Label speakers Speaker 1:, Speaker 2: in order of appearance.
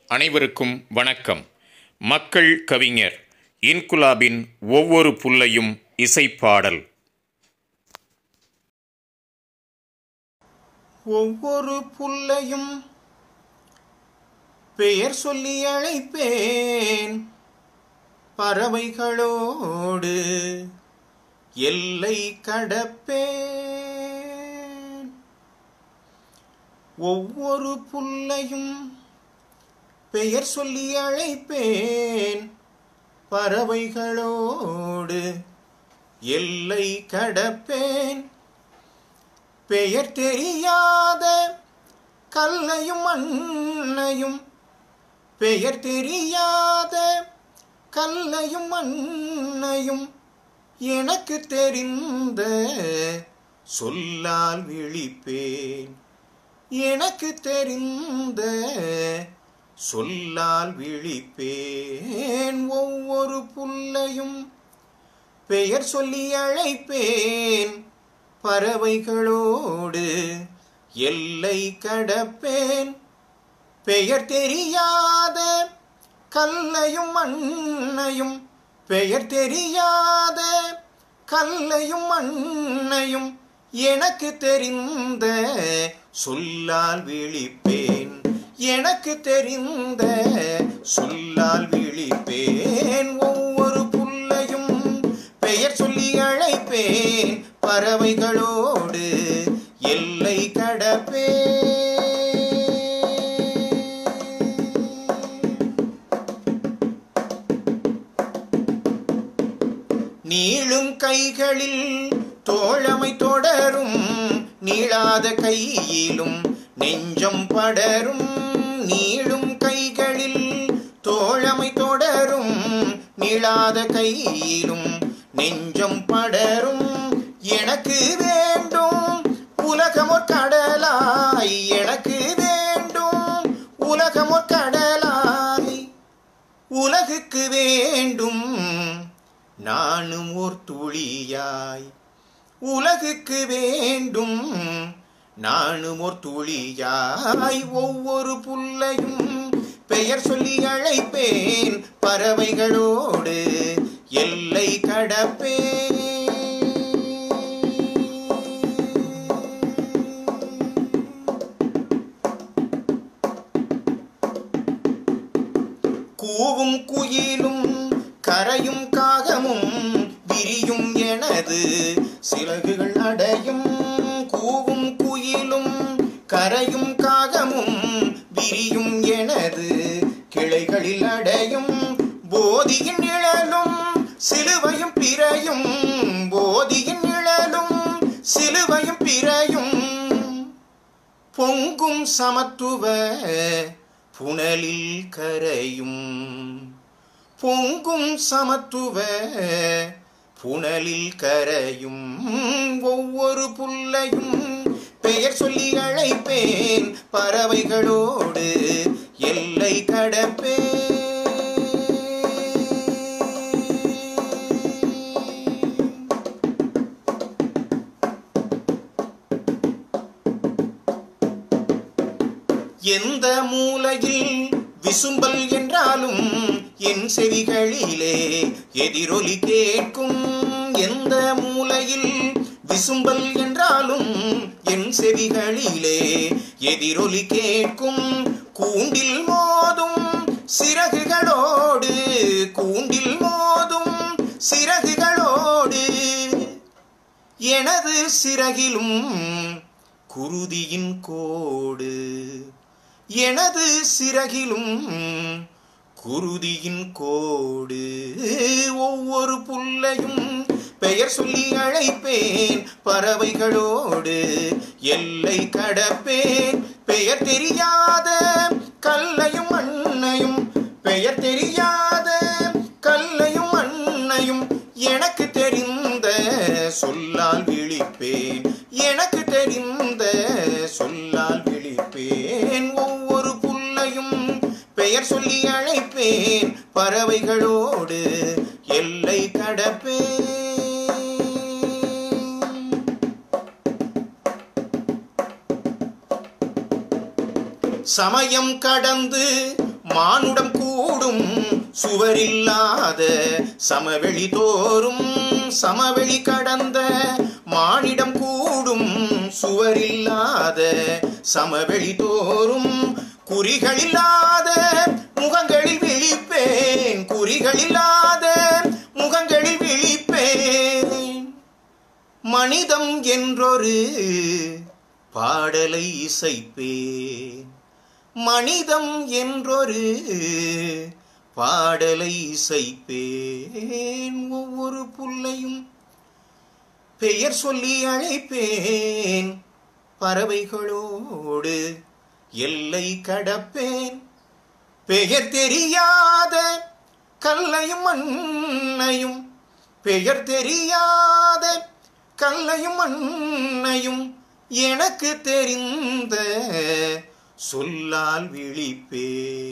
Speaker 1: அனைவருக்கும் வணக்கம் மக்கள் கவிஞர் இன்குலாபின் ஒவ்வொரு புல்லையும் இசைப்பாடல்
Speaker 2: ஒவ்வொரு புல்லையும் பெயர் சொல்லி அழைப்பேன் பறவைகளோடு எல்லை கடப்பேன் ஒவ்வொரு புல்லையும் பெயர் சொல்லி அழைப்பேன் பறவைகளோடு எல்லை கடப்பேன் பெயர் தெரியாத கல்லையும் மண்ணையும் பெயர் தெரியாத கல்லையும் மண்ணையும் எனக்கு தெரிந்த சொல்லால் விழிப்பேன் எனக்கு தெரிந்த சொல்லால் விழிப்பேன் ஒவ்வொரு புல்லையும் பெயர் சொல்லி அழைப்பேன் பறவைகளோடு எல்லை கடப்பேன் பெயர் தெரியாத கல்லையும் மண்ணையும் பெயர் தெரியாத கல்லையும் மண்ணையும் எனக்கு தெரிந்த சொல்லால் விழிப்பேன் எனக்கு தெரிந்த சொல்லால் விழிப்பேன் ஒவ்வொரு புல்லையும் பெயர் சொல்லி அழைப்பேன் பறவைகளோடு எல்லை கடப்பேன் நீளும் கைகளில் தோழமை தொடரும் நீளாத கையிலும் நெஞ்சம் படரும் நீளும் கைகளில் தோழமை தொடரும் நீளாத கையிலும் நெஞ்சம் படரும் எனக்கு வேண்டும் உலகமொ கடலாய் எனக்கு வேண்டும் உலகமொ கடலாய் உலகுக்கு வேண்டும் நானும் ஓர் துளியாய் உலகுக்கு வேண்டும் நானும் ஓர் துளியாய் ஒவ்வொரு புல்லையும் பெயர் சொல்லி அழைப்பேன் பறவைகளோடு எல்லை கடப்பேன் கூவும் குயிலும் கரையும் காகமும் விரியும் எனது சிறகுகள் அடையும் கூவும் குயிலும் கரையும் காகமும் விரியும் எனது கிளைகளில் அடையும் போதியின் நிழலும் சிலுவையும் பிறையும் போதியின் நிழலும் சிலுவையும் பிறையும் பொங்கும் சமத்துவ புனலில் கரையும் பொங்கும் சமத்துவ புனலில் கரையும் ஒவ்வொரு புல்லையும் பெயர் சொல்லி அழைப்பேன் பறவைகளோடு எல்லை கடப்பேன் எந்த மூலையில் விசும்பல் என்றாலும் என் செவிகளிலே எதிரொலி கேட்கும் எந்த மூலையில் விசும்பல் என்றாலும் என் செவிகளிலே எதிரொலி கேட்கும் கூண்டில் மோதும் சிறகுகளோடு கூண்டில் மோதும் சிறகுகளோடு எனது சிறகிலும் குருதியின் கோடு எனது சிறகிலும் குருதியின் கோடு ஒவ்வொரு புல்லையும் பெயர் சொல்லி அழைப்பேன் பறவைகளோடு எல்லை கடப்பேன் பெயர் தெரியாத கல்லையும் மண்ணையும் பெயர் தெரியாத கல்லையும் மண்ணையும் எனக்கு தெரிந்த சொல்லால் விழிப்பேன் எனக்கு தெரிந்த சொல்லால் விழிப்பேன் ஒவ்வொரு புல்லையும் பெயர் சொல்லி அழைப்பேன் பறவைகளோடு எல்லை கடப்பேன் சமயம் கடந்து மானுடம் கூடும் சுவரில்லாத சமவெளி தோறும் சமவெளி கடந்த மானிடம் கூடும் சுவரில்லாத சமவெளி தோறும் குறிகளில்லாத முகங்களில் விழிப்பேன் குறிகளில்லாத முகங்களில் விழிப்பேன் மனிதம் என்றொரு பாடலை இசைப்பேன் மனிதம் என்றொரு பாடலை இசைப்பேன் ஒவ்வொரு புல்லையும் பெயர் சொல்லி அழைப்பேன் பறவைகளோடு எல்லை கடப்பேன் பெயர் தெரியாத கல்லையும் மண்ணையும் பெயர் தெரியாத கல்லையும் மண்ணையும் எனக்கு தெரிந்த சொல்லால் விழிப்பே